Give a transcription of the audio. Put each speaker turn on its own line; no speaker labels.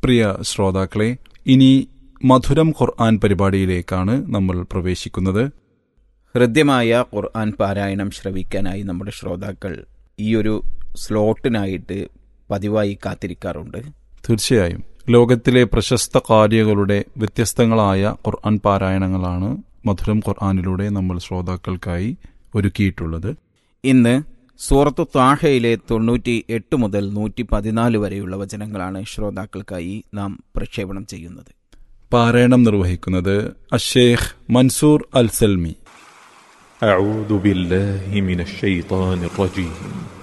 പ്രിയ ശ്രോതാക്കളെ ഇനി മധുരം ഖുർആൻ പരിപാടിയിലേക്കാണ് നമ്മൾ പ്രവേശിക്കുന്നത്
ഹൃദ്യമായ ഖുർആൻ പാരായണം ശ്രവിക്കാനായി നമ്മുടെ ശ്രോതാക്കൾ ഈ ഒരു സ്ലോട്ടിനായിട്ട് പതിവായി കാത്തിരിക്കാറുണ്ട്
തീർച്ചയായും ലോകത്തിലെ പ്രശസ്ത കാര്യങ്ങളുടെ വ്യത്യസ്തങ്ങളായ ഖുർആൻ പാരായണങ്ങളാണ് മധുരം ഖുർആനിലൂടെ നമ്മൾ ശ്രോതാക്കൾക്കായി ഒരുക്കിയിട്ടുള്ളത്
ഇന്ന് സൂറത്തു താഹയിലെ തൊണ്ണൂറ്റി എട്ട് മുതൽ നൂറ്റി പതിനാല് വരെയുള്ള വചനങ്ങളാണ് ശ്രോതാക്കൾക്കായി നാം പ്രക്ഷേപണം ചെയ്യുന്നത്
പാരായണം നിർവഹിക്കുന്നത് അഷേഖ് മൻസൂർ അൽ സൽമി
أعوذ بالله من الشيطان الرجيم